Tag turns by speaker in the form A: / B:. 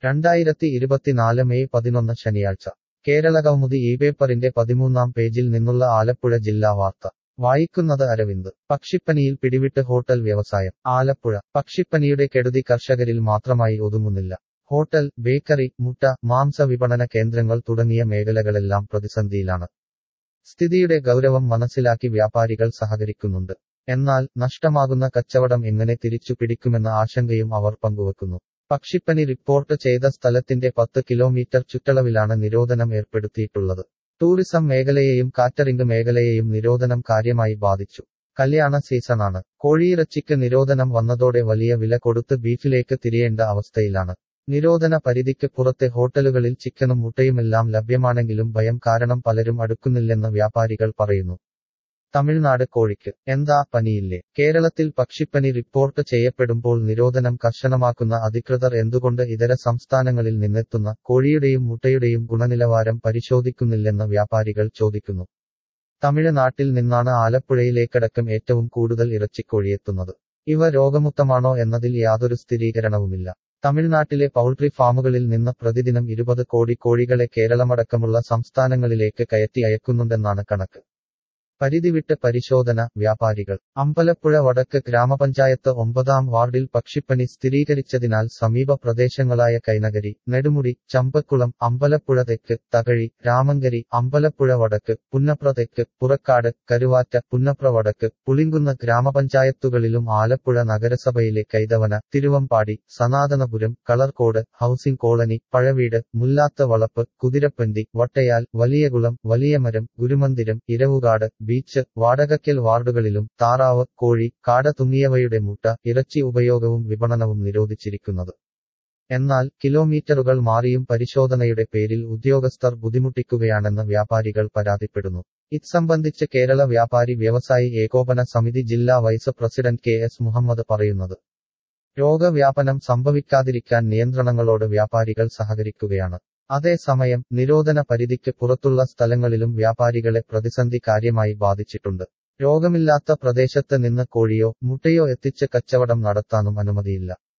A: രണ്ടായിരത്തി ഇരുപത്തിനാല് മെയ് പതിനൊന്ന് ശനിയാഴ്ച കേരള കൗമുദി ഈ പേപ്പറിന്റെ പതിമൂന്നാം പേജിൽ നിന്നുള്ള ആലപ്പുഴ ജില്ലാ വാർത്ത വായിക്കുന്നത് അരവിന്ദ് പക്ഷിപ്പനിയിൽ പിടിവിട്ട് ഹോട്ടൽ വ്യവസായം ആലപ്പുഴ പക്ഷിപ്പനിയുടെ കെടുതി കർഷകരിൽ മാത്രമായി ഒതുങ്ങുന്നില്ല ഹോട്ടൽ ബേക്കറി മുട്ട മാംസ വിപണന കേന്ദ്രങ്ങൾ തുടങ്ങിയ മേഖലകളെല്ലാം പ്രതിസന്ധിയിലാണ് സ്ഥിതിയുടെ ഗൗരവം മനസ്സിലാക്കി വ്യാപാരികൾ സഹകരിക്കുന്നുണ്ട് എന്നാൽ നഷ്ടമാകുന്ന കച്ചവടം എങ്ങനെ തിരിച്ചു പിടിക്കുമെന്ന ആശങ്കയും അവർ പങ്കുവെക്കുന്നു പക്ഷിപ്പനി റിപ്പോർട്ട് ചെയ്ത സ്ഥലത്തിന്റെ പത്ത് കിലോമീറ്റർ ചുറ്റളവിലാണ് നിരോധനം ഏർപ്പെടുത്തിയിട്ടുള്ളത് ടൂറിസം മേഖലയെയും കാറ്ററിംഗ് മേഖലയെയും നിരോധനം കാര്യമായി ബാധിച്ചു കല്യാണ സീസണാണ് കോഴിയിറച്ചിക്ക് നിരോധനം വന്നതോടെ വലിയ വില കൊടുത്ത് ബീഫിലേക്ക് തിരിയേണ്ട അവസ്ഥയിലാണ് നിരോധന പരിധിക്ക് പുറത്തെ ഹോട്ടലുകളിൽ ചിക്കനും മുട്ടയുമെല്ലാം ലഭ്യമാണെങ്കിലും ഭയം കാരണം പലരും അടുക്കുന്നില്ലെന്ന് വ്യാപാരികൾ പറയുന്നു തമിഴ്നാട് കോഴിക്ക് എന്താ പനിയില്ലേ കേരളത്തിൽ പക്ഷിപ്പനി റിപ്പോർട്ട് ചെയ്യപ്പെടുമ്പോൾ നിരോധനം കർശനമാക്കുന്ന അധികൃതർ എന്തുകൊണ്ട് ഇതര സംസ്ഥാനങ്ങളിൽ നിന്നെത്തുന്ന കോഴിയുടെയും മുട്ടയുടെയും ഗുണനിലവാരം പരിശോധിക്കുന്നില്ലെന്ന് വ്യാപാരികൾ ചോദിക്കുന്നു തമിഴ്നാട്ടിൽ നിന്നാണ് ആലപ്പുഴയിലേക്കടക്കം ഏറ്റവും കൂടുതൽ ഇറച്ചിക്കോഴിയെത്തുന്നത് ഇവ രോഗമുക്തമാണോ എന്നതിൽ യാതൊരു സ്ഥിരീകരണവുമില്ല തമിഴ്നാട്ടിലെ പൗൾട്രി ഫാമുകളിൽ നിന്ന് പ്രതിദിനം ഇരുപത് കോടി കോഴികളെ കേരളമടക്കമുള്ള സംസ്ഥാനങ്ങളിലേക്ക് കയറ്റി അയക്കുന്നുണ്ടെന്നാണ് കണക്ക് പരിധിവിട്ട് പരിശോധന വ്യാപാരികൾ അമ്പലപ്പുഴ വടക്ക് ഗ്രാമപഞ്ചായത്ത് ഒമ്പതാം വാർഡിൽ പക്ഷിപ്പനി സ്ഥിരീകരിച്ചതിനാൽ സമീപ പ്രദേശങ്ങളായ കൈനഗരി നെടുമുടി ചമ്പക്കുളം അമ്പലപ്പുഴ തെക്ക് തകഴി രാമങ്കരി അമ്പലപ്പുഴ വടക്ക് പുന്നപ്ര തെക്ക് പുറക്കാട് കരുവാറ്റ പുന്നപ്ര വടക്ക് പുളിങ്കുന്ന് ഗ്രാമപഞ്ചായത്തുകളിലും ആലപ്പുഴ നഗരസഭയിലെ Kaithavana Thiruvambady Sanathanapuram Kalarcode housing colony Pazhaveedu Mullathu Valappu Kuthirapanthi Vattayal Valiyakulam Valiyamaram Gurumandiram Iravukad beach Vadackal വാർഡുകളിലും താറാവ് കോഴി കാട തുമ്മിയവയുടെ മുട്ട ഇറച്ചി ഉപയോഗവും വിപണനവും നിരോധിച്ചിരിക്കുന്നത് എന്നാൽ കിലോമീറ്ററുകൾ മാറിയും പരിശോധനയുടെ പേരിൽ ഉദ്യോഗസ്ഥർ ബുദ്ധിമുട്ടിക്കുകയാണെന്ന് വ്യാപാരികൾ പരാതിപ്പെടുന്നു ഇത്സംബന്ധിച്ച് കേരള വ്യാപാരി വ്യവസായി ഏകോപന സമിതി ജില്ലാ vice president K S Muhammad പറയുന്നത് രോഗവ്യാപനം സംഭവിക്കാതിരിക്കാൻ നിയന്ത്രണങ്ങളോട് വ്യാപാരികൾ സഹകരിക്കുകയാണ് അതേസമയം നിരോധന പരിധിക്ക് പുറത്തുള്ള സ്ഥലങ്ങളിലും വ്യാപാരികളെ പ്രതിസന്ധി കാര്യമായി ബാധിച്ചിട്ടുണ്ട് രോഗമില്ലാത്ത പ്രദേശത്ത് നിന്ന് കോഴിയോ മുട്ടയോ എത്തിച്ച് കച്ചവടം നടത്താനും അനുമതിയില്ല